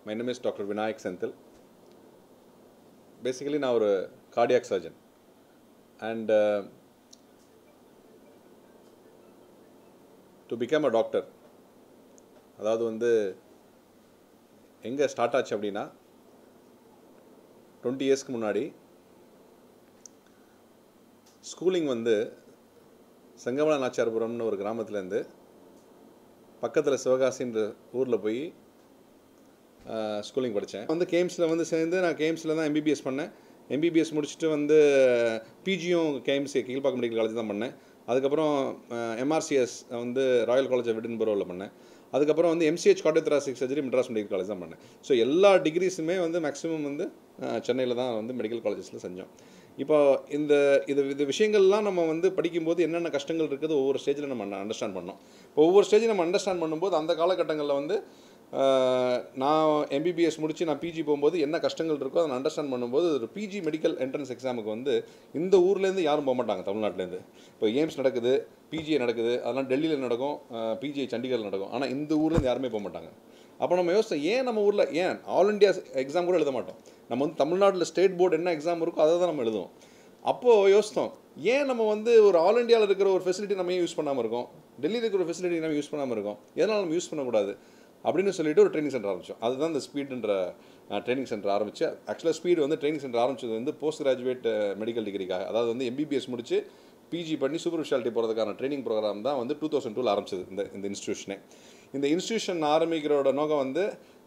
My name is doctor Vinayak Senthil basically நான் ஒரு cardiac surgeon and to become a doctor அதாவது வந்து எங்கே ஸ்டார்ட் ஆச்சு அப்படின்னா டுவெண்ட்டி இயர்ஸ்க்கு முன்னாடி ஸ்கூலிங் வந்து செங்கமல நாச்சியார்புரம்னு ஒரு கிராமத்துலேருந்து பக்கத்தில் சிவகாசின்ற ஊரில் போய் ஸ்கூலிங் படித்தேன் வந்து கேம்ஸில் வந்து சேர்ந்து நான் கேம்ஸில் தான் எம்பிபிஎஸ் பண்ணேன் எம்பிபிஎஸ் முடிச்சுட்டு வந்து பிஜியும் கேம்ஸ் கீழ்ப்பாக்கம் மெடிக்கல் காலேஜ் தான் பண்ணேன் அதுக்கப்புறம் எம்ஆர்சிஎஸ் வந்து ராயல் காலேஜ் ஆஃப் விடன்பரோவில் பண்ணேன் அதுக்கப்புறம் வந்து MCh cardiothoracic surgery Madras medical college தான் பண்ணேன் ஸோ எல்லா டிகிரிஸுமே வந்து மேக்ஸிமம் வந்து சென்னையில் தான் வந்து மெடிக்கல் காலேஜஸில் செஞ்சோம் இப்போ இந்த இது இது விஷயங்கள்லாம் நம்ம வந்து படிக்கும்போது என்னென்ன கஷ்டங்கள் இருக்குது ஒவ்வொரு ஸ்டேஜில் நம்ம அண்டர்ஸ்டாண்ட் பண்ணோம் இப்போ ஒவ்வொரு ஸ்டேஜில் நம்ம அண்டர்ஸ்டாண்ட் பண்ணும்போது அந்த காலகட்டங்களில் வந்து நான் எம்பிபிஎஸ் முடித்து நான் பிஜி போகும்போது என்ன கஷ்டங்கள் இருக்கோ அதை அண்டர்ஸ்டாண்ட் பண்ணும்போது ஒரு பிஜி மெடிக்கல் என்ட்ரன்ஸ் எக்ஸாமுக்கு வந்து இந்த ஊர்லேருந்து யாரும் போக மாட்டாங்க தமிழ்நாட்டிலேருந்து இப்போ எய்ம்ஸ் நடக்குது பிஜிஐ நடக்குது அதெல்லாம் டெல்லியில் நடக்கும் பிஜிஐ சண்டிகரில் நடக்கும் ஆனால் இந்த ஊர்லேருந்து யாருமே போக மாட்டாங்க அப்போ நம்ம யோசிச்சோம் ஏன் நம்ம ஊரில் ஏன் ஆல் இண்டியா எக்ஸாம் கூட எழுத மாட்டோம் நம்ம வந்து தமிழ்நாட்டில் ஸ்டேட் போர்டு என்ன எக்ஸாம் இருக்கோ அதை தான் நம்ம எழுதுவோம் அப்போது யோசித்தோம் ஏன் நம்ம வந்து ஒரு ஆல் இண்டியாவில் இருக்கிற ஒரு ஃபெசிலிட்டி நம்ம ஏன் யூஸ் பண்ணாமல் இருக்கோம் டெல்லியில் இருக்கிற ஒரு ஃபெசிலிட்டி நம்ம யூஸ் பண்ணாமல் இருக்கோம் எதனால் நம்ம யூஸ் பண்ணக்கூடாது அப்படின்னு சொல்லிட்டு ஒரு ட்ரைனிங் சென்டர் ஆரம்பித்தோம் அதுதான் இந்த ஸ்பீடுன்ற ட்ரைனிங் சென்டர் ஆரம்பிச்சு ஆக்சுவலாக ஸ்பீடு வந்து ட்ரைனிங் சென்டர் ஆரம்பிச்சது வந்து போஸ்ட் கிராஜுவேட் மெடிக்கல் டிகிரிக்காக அதாவது வந்து எம்பிபிஎஸ் முடிச்சு பிஜி பண்ணி சூப்பர் ஸ்பெஷாலிட்டி போகிறதுக்கான ட்ரைனிங் ப்ரோக்ராம் தான் வந்து டூ தௌசண்ட் டூவில் ஆரம்பிச்சது இந்த இந்த இன்ஸ்டியூஷனே இந்த இன்ஸ்டியூஷன் ஆரம்பிக்கிறோட நோக்கம் வந்து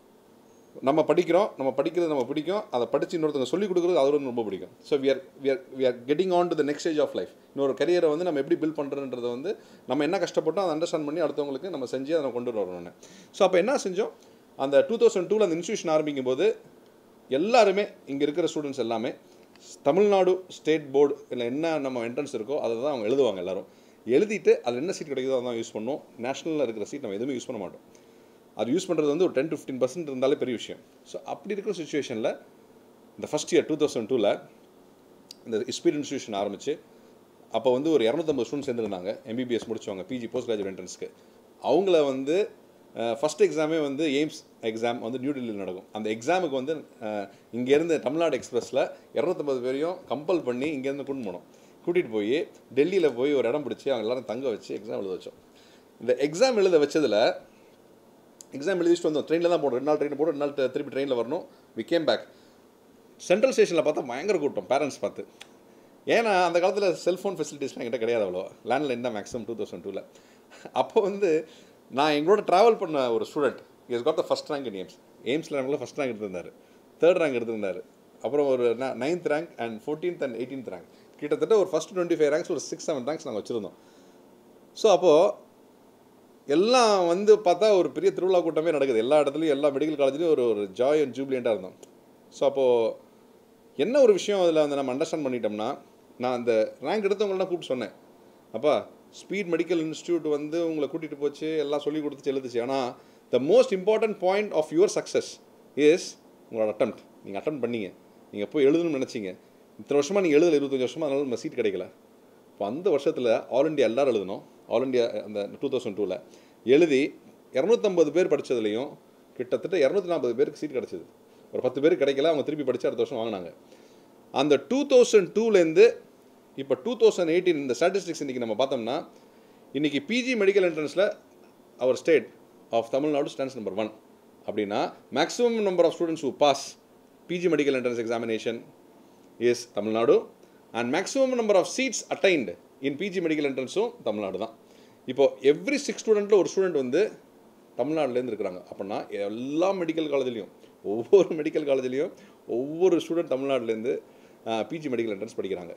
நம்ம படிக்கிறோம் நம்ம படிக்கிறது நம்ம பிடிக்கும் அதை படித்து இன்னொருத்தவங்க சொல்லிக் கொடுக்குறது அது ரொம்ப பிடிக்கும் so we are we are we are getting on to the next stage of life இன்னொரு கரியரை வந்து நம்ம எப்படி பில்ட் பண்ணுறதுன்றதை வந்து நம்ம என்ன கஷ்டப்பட்டோம் அதை அண்டர்ஸ்டாண்ட் பண்ணி அடுத்தவங்களுக்கு நம்ம செஞ்சு அதை கொண்டு வரணும்னு ஸோ அப்போ என்ன செஞ்சோம் அந்த டூ தௌசண்ட் டூவில் அந்த இன்ஸ்டியூஷன் ஆரம்பிக்கும் போது எல்லாருமே இங்கே இருக்கிற ஸ்டூடெண்ட்ஸ் எல்லாமே தமிழ்நாடு ஸ்டேட் போர்டு இல்லை என்ன நம்ம என்ட்ரன்ஸ் இருக்கோ அதை தான் அவங்க எழுதுவாங்க எல்லாரும் எழுதிட்டு அதில் என்ன சீட் கிடைக்குதோ அதான் யூஸ் பண்ணுவோம் நேஷனலில் இருக்கிற சீட் நம்ம எதுவுமே யூஸ் பண்ண மாட்டோம் அது யூஸ் பண்ணுறது வந்து ஒரு டென் டு ஃபிஃப்டின் பர்சன்ட் இருந்தாலே பெரிய விஷயம் ஸோ அப்படி இருக்கிற சுச்சுவேஷனில் இந்த ஃபஸ்ட் இயர் டூ தௌசண்ட் டூவில் இந்த ஸ்பீட் இன்ஸ்டியூஷன் ஆரம்பித்து அப்போ வந்து ஒரு இரநூத்தம்பது ஸ்டூடெண்ட்ஸ் சேர்ந்துருந்தாங்க எம்பிபிஎஸ் முடிச்சவங்க பிஜி போஸ்ட் கிராஜுவேட் என்ட்ரன்ஸ்க்கு அவங்கள வந்து ஃபஸ்ட் எக்ஸாமே வந்து எய்ம்ஸ் எக்ஸாம் வந்து நியூ டெல்லியில் நடக்கும் அந்த எக்ஸாமுக்கு வந்து இங்கேருந்து தமிழ்நாடு எக்ஸ்பிரஸில் இரநூத்தம்பது பேரையும் கம்பல் பண்ணி இங்கேருந்து கொண்டு போனோம் கூட்டிகிட்டு போய் டெல்லியில் போய் ஒரு இடம் பிடிச்சி அவங்க எல்லோரும் தங்க வச்சு எக்ஸாம் எழுத வச்சோம் இந்த எக்ஸாம் எழுத வச்சதில் எக்ஸாம் எழுதிட்டு வந்தோம் ட்ரெயினில் தான் போடும் ரெண்டு நாள் ட்ரெயின் போடும் ரெண்டு நாள் திருப்பி ட்ரெயினில் வரணும் வி கேம் பேக் சென்ட்ரல் ஸ்டேஷனில் பார்த்தா பயங்கர கூட்டம் பேரண்ட்ஸ் பார்த்து ஏன்னா அந்த காலத்தில் செல்ஃபோன் ஃபெசிலிட்டிஸ்லாம் என்கிட்ட கிடையாது அவ்வளோ லேண்ட்லைன் தான் மேக்ஸிமம் டூ தௌசண்ட் டூவில் அப்போ வந்து நான் எங்களோட ட்ராவல் பண்ண ஒரு student is got the first rank in AIIMS எய்ம்ஸில் நம்மள ஃபஸ்ட் ரேங்க் எடுத்திருந்தார் தேர்ட் ரேங்க் எடுத்திருந்தார் அப்புறம் ஒரு ninth rank and fourteenth and eighteenth rank கிட்டத்தட்ட ஒரு ஃபஸ்ட் டுவெண்ட்டி ஃபைவ் ரேங்க்ஸ் ஒரு சிக்ஸ் செவன் ரேங்க்ஸ் நாங்கள் வச்சுருந்தோம் ஸோ அப்போது எல்லாம் வந்து பார்த்தா ஒரு பெரிய திருவிழா கூட்டமே நடக்குது எல்லா இடத்துலையும் எல்லா மெடிக்கல் காலேஜ்லேயும் ஒரு ஒரு ஜாய் அண்ட் ஜூப்ளியண்ட்டாக இருந்தோம் ஸோ அப்போது என்ன ஒரு விஷயம் அதில் வந்து நம்ம அண்டர்ஸ்டாண்ட் பண்ணிட்டோம்னா நான் அந்த ரேங்க் எடுத்தவங்களாம் கூப்பிட்டு சொன்னேன் அப்பா ஸ்பீட் மெடிக்கல் இன்ஸ்டியூட் வந்து உங்களை கூட்டிகிட்டு போச்சு எல்லாம் சொல்லி கொடுத்துச்சு எழுதுச்சு ஆனால் the most important point of your success is உங்களோட அட்டம் நீங்கள் அட்டம் பண்ணீங்க நீங்கள் போய் எழுதணும்னு நினச்சிங்க இத்தனை வருஷமாக நீங்கள் எழுதல இருபத்தஞ்சி வருஷமாக அதனால நம்ம சீட் கிடைக்கல இப்போ அந்த வருஷத்தில் ஆல் இண்டியா எல்லோரும் எழுதணும் ஆல் இண்டியா அந்த டூ தௌசண்ட் டூவில் எழுதி இரநூத்தம்பது பேர் படித்ததுலேயும் கிட்டத்தட்ட இரநூத்தி நாற்பது பேருக்கு சீட் கிடச்சிது ஒரு பத்து பேருக்கு கிடைக்கல அவங்க திருப்பி படித்து அடுத்த வருஷம் வாங்கினாங்க அந்த டூ தௌசண்ட் டூலேருந்து இப்போ டூ தௌசண்ட் எயிட்டீன் இந்த ஸ்டாட்டிஸ்டிக்ஸ் இன்றைக்கி நம்ம பார்த்தோம்னா இன்றைக்கி பிஜி மெடிக்கல் என்ட்ரன்ஸில் அவர் state of Tamil Nadu stands number one அப்படின்னா maximum number of students who pass PG medical entrance examination is Tamil Nadu and maximum number of seats attained in PG medical என்ட்ரன்ஸும் தமிழ்நாடு தான் இப்போது எவ்ரி சிக்ஸ் ஸ்டூடெண்ட்டில் ஒரு ஸ்டூடெண்ட் வந்து தமிழ்நாடுலேருந்து இருக்கிறாங்க அப்படின்னா எல்லா மெடிக்கல் காலேஜ்லேயும் ஒவ்வொரு மெடிக்கல் காலேஜ்லேயும் ஒவ்வொரு ஸ்டூடெண்ட் தமிழ்நாட்டிலேருந்து பிஜி மெடிக்கல் என்ட்ரன்ஸ் படிக்கிறாங்க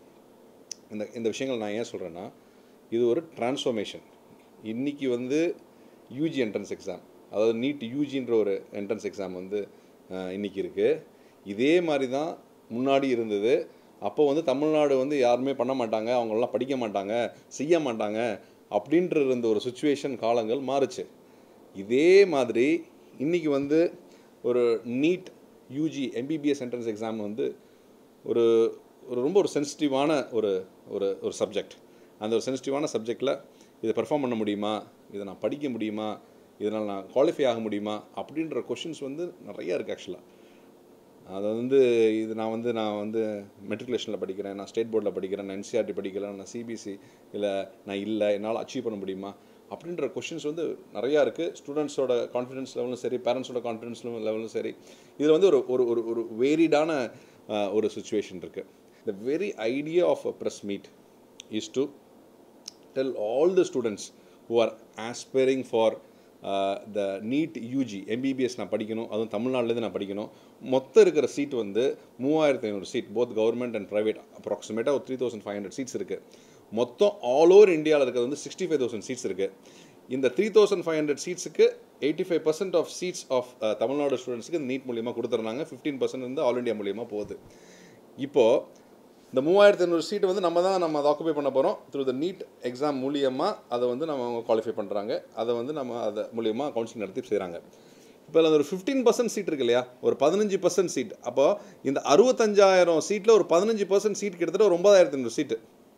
இந்த இந்த விஷயங்கள் நான் ஏன் சொல்கிறேன்னா இது ஒரு டிரான்ஸ்ஃபர்மேஷன் இன்றைக்கி வந்து யூஜி என்ட்ரன்ஸ் எக்ஸாம் அதாவது நீட் யூஜின்ற ஒரு என்ட்ரன்ஸ் எக்ஸாம் வந்து இன்றைக்கி இருக்குது இதே மாதிரி தான் முன்னாடி இருந்தது அப்போ வந்து தமிழ்நாடு வந்து யாருமே பண்ண மாட்டாங்க அவங்களெலாம் படிக்க மாட்டாங்க செய்ய மாட்டாங்க அப்படின்ற இருந்த ஒரு சுச்சுவேஷன் காலங்கள் மாறுச்சு இதே மாதிரி இன்றைக்கி வந்து ஒரு NEET UG MBBS entrance exam வந்து ஒரு ஒரு ரொம்ப ஒரு சென்சிட்டிவான ஒரு ஒரு ஒரு சப்ஜெக்ட் அந்த ஒரு சென்சிட்டிவான சப்ஜெக்டில் இதை பெர்ஃபார்ம் பண்ண முடியுமா இதை நான் படிக்க முடியுமா இதனால் நான் குவாலிஃபை ஆக முடியுமா அப்படின்ற கொஷின்ஸ் வந்து நிறையா இருக்குது ஆக்சுவலாக அதை வந்து இது நான் வந்து நான் வந்து மெட்ரிகுலேஷனில் படிக்கிறேன் நான் ஸ்டேட் போர்டில் படிக்கிறேன் நான் என்சிஆர்டி படிக்கிறேன் நான் சிபிசி இல்லை நான் இல்லை என்னால் அச்சீவ் பண்ண முடியுமா அப்படின்ற கொஷின்ஸ் வந்து நிறையா இருக்குது ஸ்டூடெண்ட்ஸோட கான்ஃபிடன்ஸ் லெவலும் சரி பேரண்ட்ஸோட கான்ஃபிடன்ஸ் லெவலும் சரி இதில் வந்து ஒரு ஒரு ஒரு ஒரு வேரிடான ஒரு சுச்சுவேஷன் இருக்குது the very idea of a press meet is to tell all the students who are aspiring for the NEET UG MBBS நான் படிக்கணும் அதுவும் தமிழ்நாட்டிலேருந்து நான் படிக்கணும் மொத்தம் இருக்கிற சீட் வந்து மூவாயிரத்தி ஐநூறு seat both government and private அப்ராக்சிமேட்டாக ஒரு three thousand five hundred seats இருக்குது மொத்தம் ஆல் ஓவர் இந்தியாவில் இருக்கிறது வந்து சிக்ஸ்டி ஃபைவ் தௌசண்ட் சீட்ஸ் இருக்குது இந்த த்ரீ தௌசண்ட் ஃபைவ் ஹண்ட்ரட் சீட்ஸுக்கு eighty five percent of seats of Tamil Nadu ஸ்டூடெண்ட்ஸுக்கு நீட் மூலியமாக கொடுத்துட்றாங்க ஃபிஃப்டீன் பர்சன்ட் வந்து ஆல் இண்டியா மூலியமாக போகுது இப்போது இந்த மூவாயிரத்தி ஐநூறு சீட்டு வந்து நம்ம தான் நம்ம அதை ஆக்குபை பண்ண போகிறோம் த்ரூ த நீட் எக்ஸாம் மூலியமாக அதை வந்து நம்ம அவங்க குவாலிஃபை பண்ணுறாங்க அதை வந்து நம்ம அதை மூலியமாக கவுன்சிலிங் நடத்தி செய்கிறாங்க இப்போ அதில் ஒரு ஃபிஃப்டீன் பர்சன்ட் சீட் இருக்கு இல்லையா ஒரு பதினஞ்சு பர்சன்ட் சீட் அப்போ இந்த அறுபத்தஞ்சாயிரம் சீட்டில் ஒரு பதினஞ்சு பர்சன்ட் சீட் கிட்டத்தட்ட ஒரு ஒன்பதாயிரத்தி ஐநூறு சீட்டு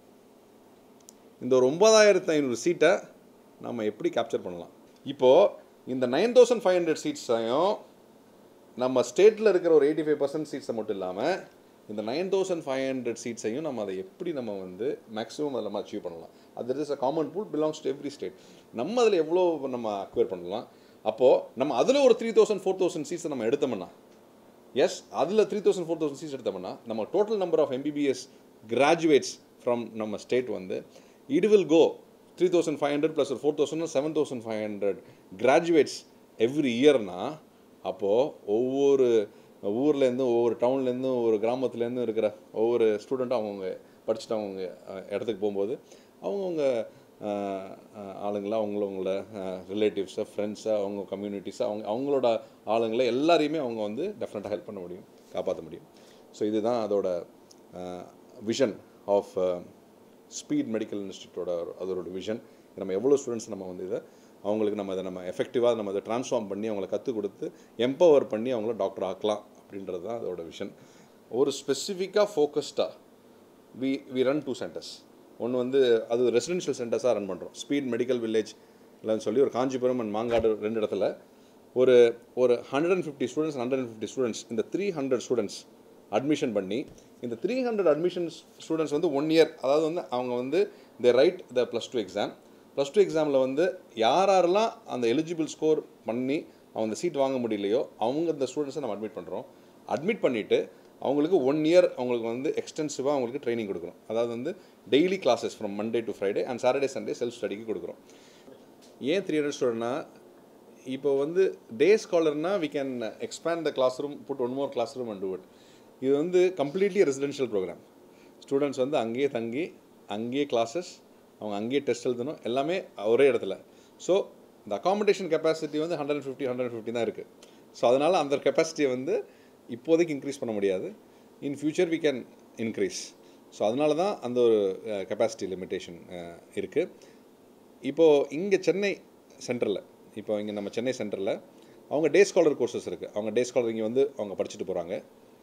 இந்த ஒரு ஒன்பதாயிரத்து ஐநூறு சீட்டை நம்ம எப்படி கேப்சர் பண்ணலாம் இப்போது இந்த நைன் தௌசண்ட் ஃபைவ் ஹண்ட்ரட் சீட்ஸையும் நம்ம ஸ்டேட்டில் இருக்கிற ஒரு எயிட்டி ஃபைவ் பர்சன்ட் சீட்ஸை மட்டும் இல்லாமல் இந்த நைன் தௌசண்ட் ஃபைவ் ஹண்ட்ரட் சீட்ஸையும் நம்ம அதை எப்படி நம்ம வந்து மேக்ஸிமம் அதில் நம்ம அச்சீவ் பண்ணலாம் அது is a common pool belongs to every state நம்ம அதில் எவ்வளோ நம்ம அக்வேர் பண்ணலாம் அப்போது நம்ம அதில் ஒரு த்ரீ தௌசண்ட் ஃபோர் தௌசண்ட் சீட்ஸை நம்ம எடுத்தோம்னா எஸ் அதில் three thousand four thousand seats எடுத்தோம்னா நம்ம total number of MBBS graduates from நம்ம ஸ்டேட் வந்து it will go three thousand five hundred plus ஒரு four thousand seven thousand five hundred graduates every இயர்னா அப்போது ஒவ்வொரு ஊர்லேருந்தும் ஒவ்வொரு டவுன்லேருந்தும் ஒவ்வொரு கிராமத்துலேருந்தும் இருக்கிற ஒவ்வொரு ஸ்டூடெண்ட்டும் அவங்கவுங்க படிச்சுட்டு அவங்க இடத்துக்கு போகும்போது அவங்கவுங்க ஆளுங்களை அவங்களவங்கள ரிலேட்டிவ்ஸை ஃப்ரெண்ட்ஸை அவங்க கம்யூனிட்டிஸை அவங்க அவங்களோட ஆளுங்களை எல்லாரையுமே அவங்க வந்து டெஃபினட்டாக ஹெல்ப் பண்ண முடியும் காப்பாற்ற முடியும் ஸோ இதுதான் அதோட விஷன் ஆஃப் ஸ்பீட் மெடிக்கல் இன்ஸ்டியூட்டோட அதோட விஷன் நம்ம எவ்வளோ ஸ்டூடெண்ட்ஸ் நம்ம வந்து இதை அவங்களுக்கு நம்ம இதை நம்ம எஃபெக்டிவாக நம்ம இதை ட்ரான்ஸ்ஃபார்ம் பண்ணி அவங்கள கற்றுக் கொடுத்து எம்பவர் பண்ணி அவங்கள டாக்டர் ஆக்கலாம் அப்படின்றது தான் அதோட விஷன் ஒரு ஸ்பெசிஃபிக்காக ஃபோக்கஸ்டாக we we run two centres ஒன்று வந்து அது ரெசிடென்ஷியல் சென்டர்ஸாக ரன் பண்ணுறோம் ஸ்பீட் மெடிக்கல் வில்லேஜ் இல்லைன்னு சொல்லி ஒரு காஞ்சிபுரம் அண்ட் மாங்காடு ரெண்டு இடத்துல ஒரு ஒரு hundred and fifty students hundred and fifty students இந்த த்ரீ ஹண்ட்ரட் ஸ்டூடெண்ட்ஸ் அட்மிஷன் பண்ணி இந்த த்ரீ ஹண்ட்ரட் அட்மிஷன் ஸ்டூடெண்ட்ஸ் வந்து ஒன் இயர் அதாவது வந்து அவங்க வந்து the right the plus two exam plus two எக்ஸாமில் வந்து யார் யாரெல்லாம் அந்த எலிஜிபிள் ஸ்கோர் பண்ணி அவங்க அந்த சீட் வாங்க முடியலையோ அவங்க இந்த ஸ்டூடெண்ட்ஸை நம்ம அட்மிட் பண்ணுறோம் அட்மிட் பண்ணிவிட்டு அவங்களுக்கு ஒன் இயர் அவங்களுக்கு வந்து எக்ஸ்டென்சிவாக அவங்களுக்கு ட்ரைனிங் கொடுக்குறோம் அதாவது வந்து daily classes from Monday to Friday and Saturday Sunday self ஸ்டடிக்கு கொடுக்குறோம் ஏன் த்ரீ ஹண்ட்ரட் ஸ்டூடெண்ட்னா இப்போ வந்து டே ஸ்காலர்னால் we can expand the class room put one more class room and do it இது வந்து கம்ப்ளீட்லி ரெசிடென்ஷியல் ப்ரோக்ராம் ஸ்டூடெண்ட்ஸ் வந்து அங்கேயே தங்கி அங்கேயே கிளாஸஸ் அவங்க அங்கேயே டெஸ்ட் எழுதணும் எல்லாமே ஒரே இடத்துல ஸோ இந்த அகாமடேஷன் கெப்பாசிட்டி வந்து hundred and fifty hundred fifty தான் இருக்குது ஸோ அதனால் அந்த கெப்பாசிட்டியை வந்து இப்போதைக்கு இன்க்ரீஸ் பண்ண முடியாது in future we can increase so அதனால தான் அந்த ஒரு கெப்பாசிட்டி லிமிட்டேஷன் இருக்குது இப்போது இங்கே சென்னை சென்டரில் இப்போ இங்கே நம்ம சென்னை சென்டரில் அவங்க டே ஸ்காலர் கோர்சஸ் இருக்குது அவங்க டே ஸ்காலர் இங்கே வந்து அவங்க படிச்சுட்டு போகிறாங்க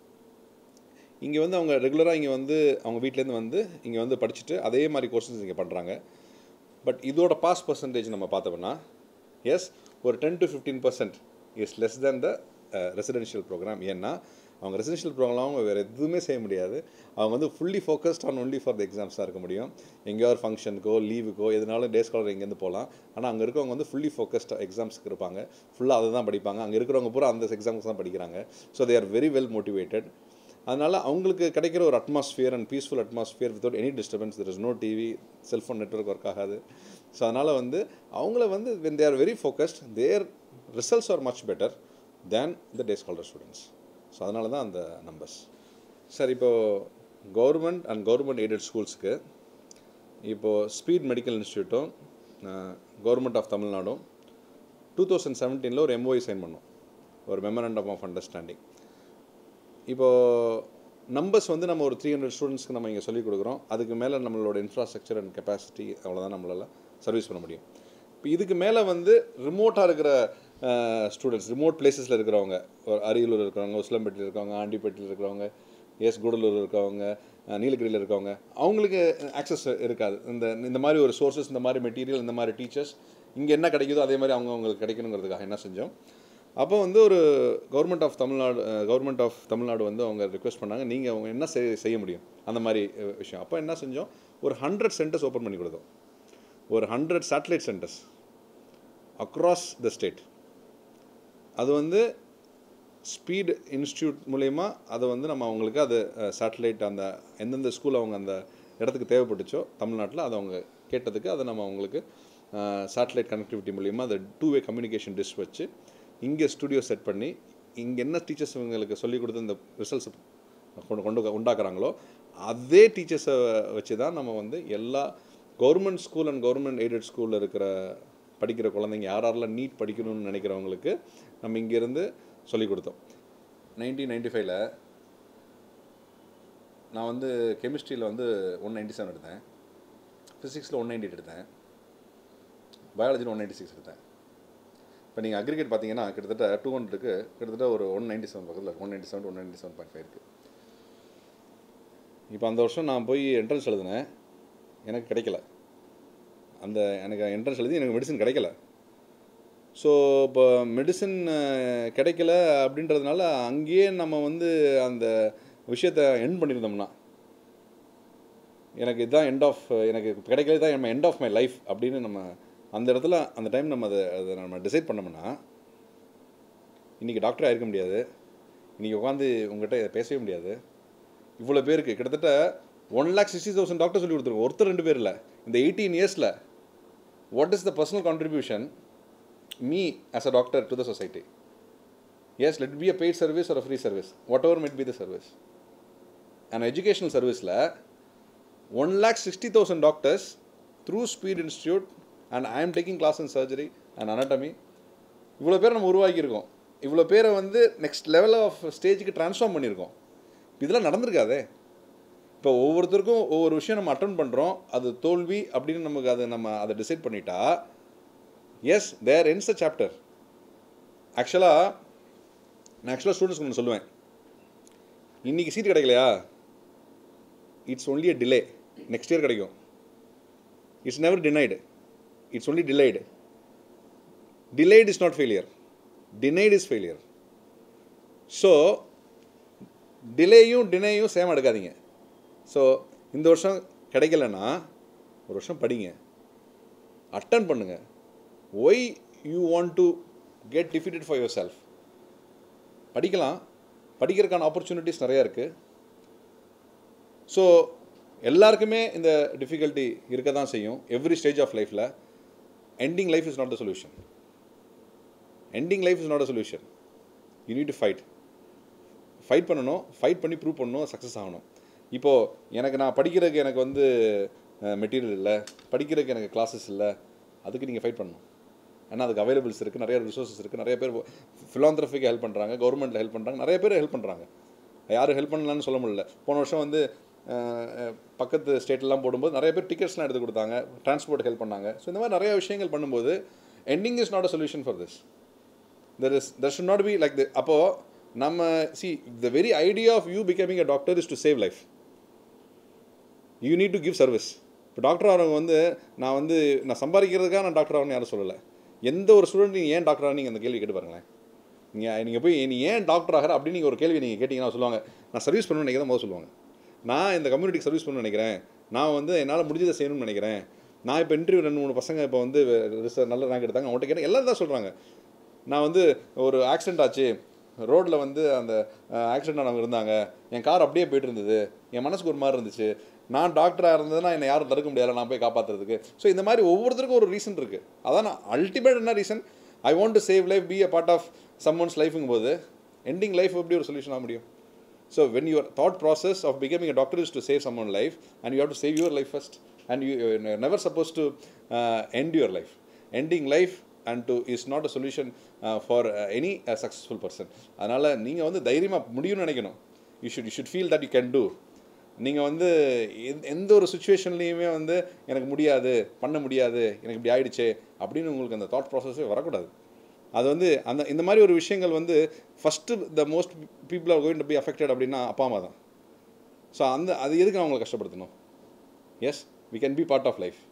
இங்கே வந்து அவங்க ரெகுலராக இங்கே வந்து அவங்க வீட்டிலேருந்து வந்து இங்கே வந்து படிச்சுட்டு அதே மாதிரி கோர்சஸ் இங்கே பண்ணுறாங்க பட் இதோட பாஸ் பர்சன்டேஜ் நம்ம பார்த்தோம்னா எஸ் ஒரு ten to fifteen percent is less than the residential programme ஏன்னா அவங்க ரெசிடென்ஷியல் ப்ரோக்ராம் அவங்க வேறு எதுவுமே செய்ய முடியாது அவங்க வந்து fully focused on only for the exams தான் இருக்க முடியும் எங்கேயோ ஒரு ஃபங்க்ஷனுக்கோ லீவுக்கோ எதுனாலும் டே ஸ்காலர் இங்கேருந்து போகலாம் ஆனால் அங்கே இருக்கவங்க வந்து ஃபுல்லி ஃபோக்கஸ்ட் எக்ஸாம்ஸ்க்கு இருப்பாங்க ஃபுல்லாக அதை தான் படிப்பாங்க அங்கே இருக்கிறவங்க பூரா அந்த எக்ஸாம்ஸ் தான் படிக்கிறாங்க so they are very well motivated அதனால் அவங்களுக்கு கிடைக்கிற ஒரு atmosphere and peaceful atmosphere without any disturbance there is no TV cellphone network work ஆகாது ஸோ அதனால் வந்து அவங்கள வந்து when they are very focused their results are much better than the day scholar students so அதனால தான் அந்த numbers sir இப்போது government and government aided ஸ்கூல்ஸுக்கு இப்போது ஸ்பீட் மெடிக்கல் இன்ஸ்டியூட்டும் கவர்மெண்ட் ஆஃப் தமிழ்நாடும் டூ தௌசண்ட் செவன்டீனில் ஒரு எம்ஓஐ சைன் பண்ணோம் ஒரு மெமரண்டம் ஆஃப் அண்டர்ஸ்டாண்டிங் இப்போது நம்பர்ஸ் வந்து நம்ம ஒரு த்ரீ ஹண்ட்ரட் ஸ்டூடெண்ட்ஸ்க்கு நம்ம இங்கே சொல்லிக் கொடுக்குறோம் அதுக்கு மேலே நம்மளோட இன்ஃப்ராஸ்ட்ரக்சர் அண்ட் கெப்பாசிட்டி அவ்வளோதான் நம்மளால் சர்வீஸ் பண்ண முடியும் இப்போ இதுக்கு மேலே வந்து ரிமோட்டாக இருக்கிற ஸ்டூடெண்ட்ஸ் ரிமோட் பிளேசஸில் இருக்கிறவங்க ஒரு அரியலூர் இருக்கிறவங்க உசிலம்பட்டியில் இருக்கிறவங்க ஆண்டிப்பட்டியில் இருக்கிறவங்க எஸ் கூடலூர் இருக்கவங்க நீலகிரியில் இருக்கவங்க அவங்களுக்கு ஆக்சஸ் இருக்காது இந்த இந்த மாதிரி ஒரு சோர்சஸ் இந்த மாதிரி மெட்டீரியல் இந்த மாதிரி டீச்சர்ஸ் இங்கே என்ன கிடைக்குதோ அதே மாதிரி அவங்க அவங்களுக்கு கிடைக்கணுங்கிறதுக்காக என்ன செஞ்சோம் அப்போ வந்து ஒரு government of Tamil Nadu government of Tamil Nadu வந்து அவங்க ரிக்வெஸ்ட் பண்ணாங்க நீங்கள் அவங்க என்ன செய் செய்ய முடியும் அந்த மாதிரி அஹ், விஷயம் அப்போ என்ன செஞ்சோம் ஒரு ஹண்ட்ரட் சென்டர்ஸ் ஓப்பன் பண்ணி கொடுத்தோம் ஒரு hundred satellite centres across the state அது வந்து ஸ்பீட் இன்ஸ்டியூட் மூலயமா அதை வந்து நம்ம அவங்களுக்கு அது சேட்டலைட் அந்த எந்தெந்த ஸ்கூல் அவங்க அந்த இடத்துக்கு தேவைப்பட்டுச்சோ தமிழ்நாட்டில் அதை அவங்க கேட்டதுக்கு அதை நம்ம அவங்களுக்கு சேட்டலைட் கனெக்டிவிட்டி மூலியமாக அதை டூ வே கம்யூனிகேஷன் டிஷ் வச்சு இங்கே ஸ்டுடியோ செட் பண்ணி இங்கே என்ன டீச்சர்ஸ் இவங்களுக்கு சொல்லிக் கொடுத்து இந்த ரிசல்ட்ஸ் கொண்டு கொண்டு உண்டாக்குறாங்களோ அதே டீச்சர்ஸை வச்சு தான் நம்ம வந்து எல்லா government school and government aided ஸ்கூலில் இருக்கிற படிக்கிற குழந்தைங்க யார் யாரெல்லாம் நீட் படிக்கணும்னு நினைக்கிறவங்களுக்கு நம்ம இங்கேருந்து சொல்லிக் கொடுத்தோம் நைன்டீன் நைன்டி ஃபைவ்ல நான் வந்து கெமிஸ்ட்ரியில் வந்து ஒன் நைன்டி செவன் எடுத்தேன் ஃபிசிக்ஸில் ஒன் நைன்டி எடுத்தேன் பயாலஜியில் ஒன் நைன்டி சிக்ஸ் எடுத்தேன் இப்போ நீங்கள் அக்ரிகேட் பார்த்தீங்கன்னா கிட்டத்தட்ட டூ ஹண்ட்ரடுக்கு கிட்டத்தட்ட ஒரு ஒன் நைன்டி செவன் பக்கத்தில் one ninety seven one ninety seven point five இருக்குது இப்போ அந்த வருஷம் நான் போய் என்ட்ரன்ஸ் எழுதினேன் எனக்கு கிடைக்கல அந்த எனக்கு என்ட்ரன்ஸ் எழுதி எனக்கு மெடிசன் கிடைக்கல ஸோ இப்போ மெடிசன் கிடைக்கல அப்படின்றதுனால அங்கேயே நம்ம வந்து அந்த விஷயத்தை எண்ட் பண்ணியிருந்தோம்னா எனக்கு இதுதான் எண்ட் ஆஃப் எனக்கு கிடைக்கல தான் நம்ம எண்ட் ஆஃப் மை லைஃப் அப்படின்னு நம்ம அந்த இடத்துல அந்த டைம் நம்ம அதை அதை நம்ம டிசைட் பண்ணோம்னா இன்றைக்கி டாக்டர் ஆயிருக்க முடியாது இன்றைக்கி உட்காந்து உங்கள்கிட்ட பேசவே முடியாது இவ்வளோ பேருக்கு கிட்டத்தட்ட one lakh sixty thousand doctor சொல்லி கொடுத்துருக்கோம் ஒருத்தர் ரெண்டு பேர் இல்லை இந்த எயிட்டீன் இயர்ஸில் what is the personal contribution me as a doctor to the society yes let be a paid service ஒரு free service whatever might be the service and educational சர்வீஸில் one lakh sixty thousand doctors through speed institute and I am taking class in surgery and anatomy இவ்வளோ பேர் நம்ம உருவாக்கியிருக்கோம் இவ்வளோ பேரை வந்து next level of ஸ்டேஜுக்கு ட்ரான்ஸ்ஃபார்ம் பண்ணியிருக்கோம் இதெல்லாம் நடந்திருக்காதே இப்போ ஒவ்வொருத்தருக்கும் ஒவ்வொரு விஷயம் நம்ம அட்டன் பண்ணுறோம் அது தோல்வி அப்படின்னு நமக்கு அதை நம்ம அதை டிசைட் பண்ணிட்டா yes there ends a chapter ஆக்சுவலாக நான் ஆக்சுவலாக ஸ்டூடெண்ட்ஸ்க்கு ஒன்று சொல்லுவேன் இன்றைக்கி சீட் கிடைக்கலையா it's only a delay next year கிடைக்கும் it's never denied it's only delayed delayed is not failure denied is failure so டிலேயும் டினேயும் சேம் எடுக்காதீங்க ஸோ இந்த வருஷம் கிடைக்கலன்னா ஒரு வருஷம் படிங்க அட்டன் பண்ணுங்க why you want to get defeated for yourself படிக்கலாம் படிக்கிறதுக்கான ஆப்பர்ச்சுனிட்டிஸ் நிறையா இருக்குது ஸோ எல்லாருக்குமே இந்த டிஃபிகல்ட்டி இருக்க தான் செய்யும் எவ்ரி ஸ்டேஜ் ஆஃப் லைஃப்பில் ending life is not the solution ending life is not a solution you need to fight fight பண்ணணும் ஃபைட் பண்ணி ப்ரூவ் பண்ணணும் சக்ஸஸ் ஆகணும் இப்போது எனக்கு நான் படிக்கிறதுக்கு எனக்கு வந்து மெட்டீரியல் இல்லை படிக்கிறதுக்கு எனக்கு கிளாஸஸ் இல்லை அதுக்கு நீங்கள் ஃபைட் பண்ணணும் ஏன்னா அதுக்கு அவைலபிள்ஸ் இருக்குது நிறைய ரிசோர்ஸஸ் இருக்குது நிறைய பேர் ஃபிலாந்திரஃபிக்கு ஹெல்ப் பண்ணுறாங்க கவர்மெண்ட்டில் ஹெல்ப் பண்ணுறாங்க நிறைய பேர் ஹெல்ப் பண்ணுறாங்க யாரும் ஹெல்ப் பண்ணலான்னு சொல்ல முடியல போன வருஷம் வந்து அஹ், அஹ், பக்கத்து ஸ்டேட்லாம் போடும்போது நிறைய பேர் டிக்கெட்ஸ்லாம் எடுத்து கொடுத்தாங்க டிரான்ஸ்போர்ட் ஹெல்ப் பண்ணாங்க ஸோ இந்த மாதிரி நிறைய விஷயங்கள் பண்ணும்போது ending is not a solution for this there is there should not be like the அப்போது நம்ம see the very idea of you becoming a doctor is to save life you need to give service இப்போ doctor ஆகிறவங்க வந்து நான் வந்து நான் சம்பாதிக்கிறதுக்காக நான் doctor ஆகணும்னு யாரும் சொல்லலை எந்த ஒரு ஸ்டூடெண்ட் நீங்கள் ஏன் டாக்டர் ஆகணும் அந்த கேள்வி கேட்டு பாருங்களேன் நீங்கள் நீங்கள் போய் நீ ஏன் டாக்டர் ஆகிற அப்படின்னு நீங்கள் ஒரு கேள்வி நீங்கள் கேட்டிங்கன்னா சொல்லுவாங்க நான் சர்வீஸ் பண்ணணும்னு நினைக்கிறத முதல்ல சொல்லுவாங்க நான் இந்த கம்யூனிட்டிக்கு சர்வீஸ் பண்ணணும்னு நினைக்கிறேன் நான் வந்து என்னால் முடிஞ்சதை செய்யணும்னு நினைக்கிறேன் நான் இப்போ இன்டர்வியூ ரெண்டு மூணு பசங்க இப்போ வந்து ரிசர்ச் நல்ல ரேங்க் எடுத்தாங்க அவங்கள்ட்ட கேட்டேன் எல்லாரும் தான் சொல்கிறாங்க நான் வந்து ஒரு ஆக்சிடென்ட் ஆச்சு ரோட்டில் வந்து அந்த ஆக்சிடென்ட் ஆனவங்க இருந்தாங்க என் கார் அப்படியே போயிட்டு இருந்தது என் மனசுக்கு ஒரு மாதிரி இருந்துச்சு நான் டாக்டராக இருந்ததுன்னா என்னை யாரும் தடுக்க முடியல நான் போய் காப்பாற்றுறதுக்கு ஸோ இந்த மாதிரி ஒவ்வொருத்தருக்கும் ஒரு ரீசன் இருக்குது அதான் அல்டிமேட் என்ன reason I want to save life be a part of someone's லைஃபுங்கும் போது எண்டிங் லைஃப் எப்படி ஒரு சொல்யூஷன் ஆக முடியும் So when your thought process of becoming a doctor is to save someone's life, and you have to save your life first, and you, you're never supposed to uh, end your life. Ending life and to is not a solution uh, for uh, any uh, successful person. அதனால் நீங்கள் வந்து தைரியமாக முடியும்னு நினைக்கணும் you should you should feel that you can do நீங்கள் வந்து எந்த- எந்த ஒரு சுச்சுவேஷன்லேயுமே வந்து எனக்கு முடியாது பண்ண முடியாது எனக்கு இப்படி ஆயிடுச்சே அப்படின்னு உங்களுக்கு அந்த தாட் ப்ராசஸே வரக்கூடாது அது வந்து அந்த இந்த மாதிரி ஒரு விஷயங்கள் வந்து first the most people are going to be affected அப்படின்னா அப்பா அம்மா தான் ஸோ அந்த அது எதுக்கு நான் அவங்களை கஷ்டப்படுத்தணும் yes we can be part of life